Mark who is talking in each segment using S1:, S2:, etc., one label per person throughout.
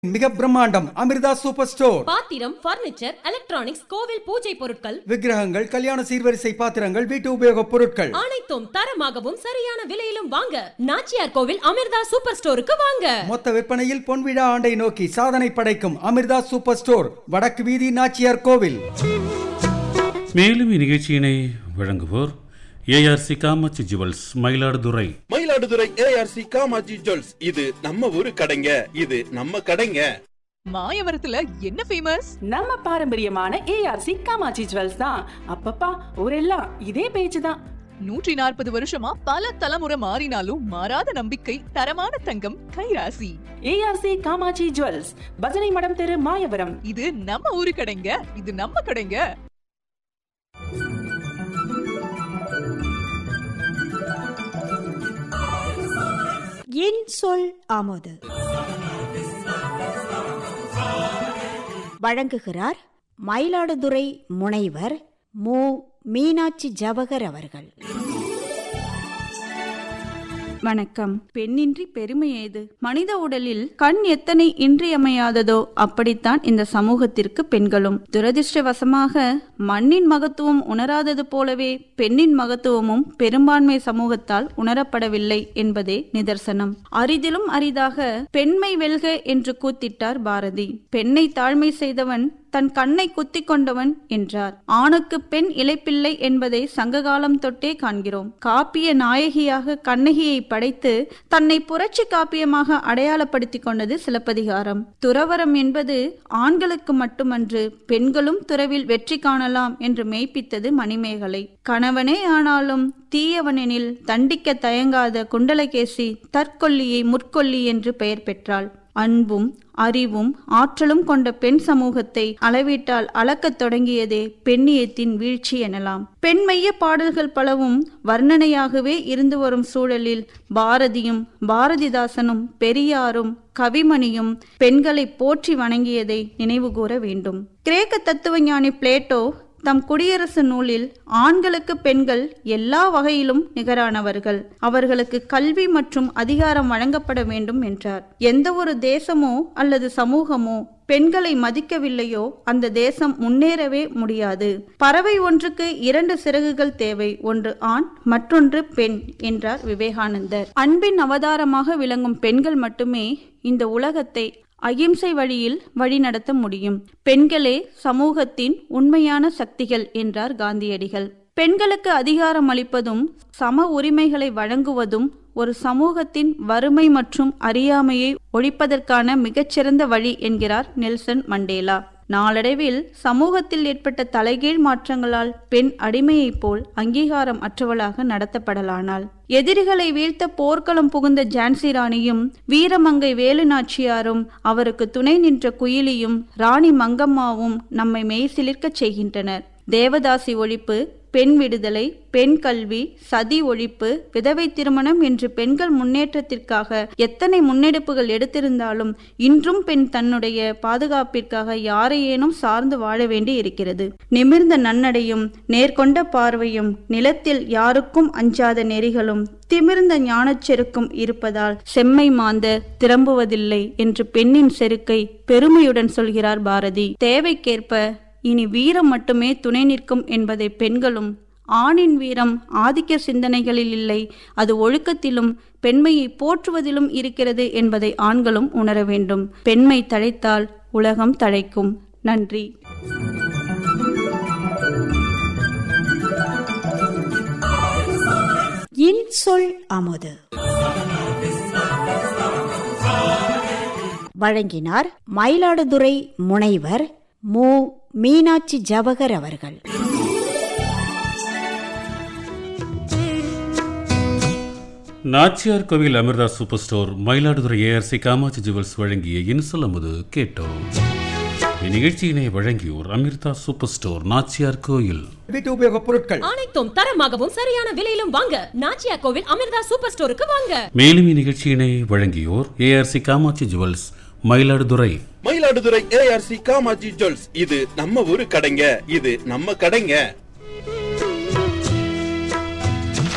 S1: மிக பிரம்மாண்டம் Amirtha super store
S2: பாத்திரம் பர்னிச்சர் எலக்ட்ரானிக்ஸ் கோவில் பூஜை பொருட்கள்
S1: விக்கிரகங்கள் கல்யாண சீர்வரிசை பாத்திரங்கள் வீட்டு உபயோகப் பொருட்கள்
S2: அனைத்தும் தரமாகவும் சரியான விலையிலும் வாங்க நாச்சியார் கோவில் அமிர்தா சூப்பர் ஸ்டோருக்கு வாங்க
S1: மொத்த விற்பனையில் பொன்விழா ஆண்டை நோக்கி சாதனை படைக்கும் அமிர்தா சூப்பர் ஸ்டோர் வடக்கு வீதி நாச்சியார் கோவில்
S3: மேலும் இந்நிகழ்ச்சியினை வழங்குவோர் ARC Kamatchi jewels Mayiladuthurai
S4: Mayiladuthurai ARC Kamatchi jewels இது நம்ம ஊரு கடைங்க இது நம்ம கடைங்க
S5: மாயவரத்துல என்ன ஃபேமஸ்
S6: நம்ம பாரம்பரியமான ஏஆர்சி காமாட்சி ஜுவல்ஸ் தான் அப்பப்பா ஊரெல்லாம் இதே பேச்சு தான்
S5: நூற்றி நாற்பது வருஷமா பல தலைமுறை மாறினாலும் மாறாத நம்பிக்கை தரமான தங்கம் கைராசி
S6: ஏஆர்சி காமாட்சி ஜுவல்ஸ் பஜனை மடம் தெரு மாயவரம்
S5: இது நம்ம ஊரு கடைங்க இது நம்ம கடைங்க
S7: என் சொல் ஆமோது வழங்குகிறார் மயிலாடுதுறை முனைவர் மு மீனாட்சி ஜவகர் அவர்கள்
S8: வணக்கம் பெண்ணின்றி பெருமை ஏது மனித உடலில் கண் எத்தனை இன்றியமையாததோ அப்படித்தான் இந்த சமூகத்திற்கு பெண்களும் துரதிர்ஷ்டவசமாக மண்ணின் மகத்துவம் உணராதது போலவே பெண்ணின் மகத்துவமும் பெரும்பான்மை சமூகத்தால் உணரப்படவில்லை என்பதே நிதர்சனம் அரிதிலும் அரிதாக பெண்மை வெல்க என்று கூத்திட்டார் பாரதி பெண்ணை தாழ்மை செய்தவன் தன் கண்ணை குத்திக் கொண்டவன் என்றார் ஆணுக்கு பெண் இளைப்பில்லை என்பதை சங்ககாலம் தொட்டே காண்கிறோம் காப்பிய நாயகியாக கண்ணகியை படைத்து தன்னை புரட்சி காப்பியமாக அடையாளப்படுத்திக் கொண்டது சிலப்பதிகாரம் துறவரம் என்பது ஆண்களுக்கு மட்டுமன்று பெண்களும் துறவில் வெற்றி காணலாம் என்று மெய்ப்பித்தது மணிமேகலை கணவனே ஆனாலும் தீயவனெனில் தண்டிக்க தயங்காத குண்டலகேசி தற்கொல்லியை முற்கொல்லி என்று பெயர் பெற்றாள் அன்பும் அறிவும் ஆற்றலும் கொண்ட பெண் சமூகத்தை அளவிட்டால் அளக்கத் தொடங்கியதே பெண்ணியத்தின் வீழ்ச்சி எனலாம் பெண்மைய பாடல்கள் பலவும் வர்ணனையாகவே இருந்து வரும் சூழலில் பாரதியும் பாரதிதாசனும் பெரியாரும் கவிமணியும் பெண்களை போற்றி வணங்கியதை நினைவுகூர வேண்டும் கிரேக்க தத்துவஞானி பிளேட்டோ தம் குடியரசு நூலில் ஆண்களுக்கு பெண்கள் எல்லா வகையிலும் நிகரானவர்கள் அவர்களுக்கு கல்வி மற்றும் அதிகாரம் வழங்கப்பட வேண்டும் என்றார் எந்த ஒரு தேசமோ அல்லது சமூகமோ பெண்களை மதிக்கவில்லையோ அந்த தேசம் முன்னேறவே முடியாது பறவை ஒன்றுக்கு இரண்டு சிறகுகள் தேவை ஒன்று ஆண் மற்றொன்று பெண் என்றார் விவேகானந்தர் அன்பின் அவதாரமாக விளங்கும் பெண்கள் மட்டுமே இந்த உலகத்தை அகிம்சை வழியில் வழிநடத்த முடியும் பெண்களே சமூகத்தின் உண்மையான சக்திகள் என்றார் காந்தியடிகள் பெண்களுக்கு அதிகாரம் அளிப்பதும் சம உரிமைகளை வழங்குவதும் ஒரு சமூகத்தின் வறுமை மற்றும் அறியாமையை ஒழிப்பதற்கான மிகச்சிறந்த வழி என்கிறார் நெல்சன் மண்டேலா நாளடைவில் சமூகத்தில் ஏற்பட்ட தலைகீழ் மாற்றங்களால் பெண் அடிமையைப் போல் அங்கீகாரம் அற்றவளாக நடத்தப்படலானாள் எதிரிகளை வீழ்த்த போர்க்களம் புகுந்த ஜான்சி ராணியும் வீரமங்கை வேலு நாச்சியாரும் அவருக்கு துணை நின்ற குயிலியும் ராணி மங்கம்மாவும் நம்மை மெய்சிலிர்க்கச் செய்கின்றனர் தேவதாசி ஒழிப்பு பெண் விடுதலை பெண் கல்வி சதி ஒழிப்பு விதவை திருமணம் என்று பெண்கள் முன்னேற்றத்திற்காக எத்தனை முன்னெடுப்புகள் எடுத்திருந்தாலும் இன்றும் பெண் தன்னுடைய பாதுகாப்பிற்காக யாரையேனும் சார்ந்து வாழ வேண்டி இருக்கிறது நிமிர்ந்த நன்னடையும் நேர்கொண்ட பார்வையும் நிலத்தில் யாருக்கும் அஞ்சாத நெறிகளும் திமிர்ந்த ஞானச்செருக்கும் இருப்பதால் செம்மை மாந்த திரும்புவதில்லை என்று பெண்ணின் செருக்கை பெருமையுடன் சொல்கிறார் பாரதி தேவைக்கேற்ப இனி வீரம் மட்டுமே துணை நிற்கும் என்பதை பெண்களும் ஆணின் வீரம் ஆதிக்க சிந்தனைகளில் இல்லை அது ஒழுக்கத்திலும் பெண்மையை போற்றுவதிலும் இருக்கிறது என்பதை ஆண்களும் உணர வேண்டும் பெண்மை தழைத்தால் உலகம் தழைக்கும் நன்றி
S7: என் சொல் ஆமோது வழங்கினார் மயிலாடுதுறை முனைவர் மு மீனாட்சி ஜவகர் அவர்கள்
S3: Nachiyar Koil Amirtha super store Mayiladuthurai ARC Kamatchi jewels வழங்கிய இன்சொல் அமுது கேட்டோம் இந்நிகழ்ச்சியினை வழங்கியோர் அமிர்தா சூப்பர் ஸ்டோர் நாச்சியார் கோயில்
S1: வீட்டு உபயோகப் பொருட்கள்
S2: அனைத்தும் தரமாகவும் சரியான விலையிலும் வாங்க நாச்சியார் கோவில் அமிர்தா சூப்பர் ஸ்டோருக்கு வாங்க
S3: மேலும் இந்நிகழ்ச்சியினை வழங்கியோர் ARC Kamatchi jewels Mayiladuthurai
S4: Mayiladuthurai ARC Kamatchi jewels இது நம்ம ஊரு கடைங்க இது நம்ம கடைங்க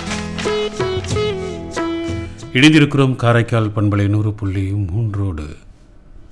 S3: இணைந்திருக்கிறோம் காரைக்கால் பண்பலை நூறு புள்ளி மூன்றோடு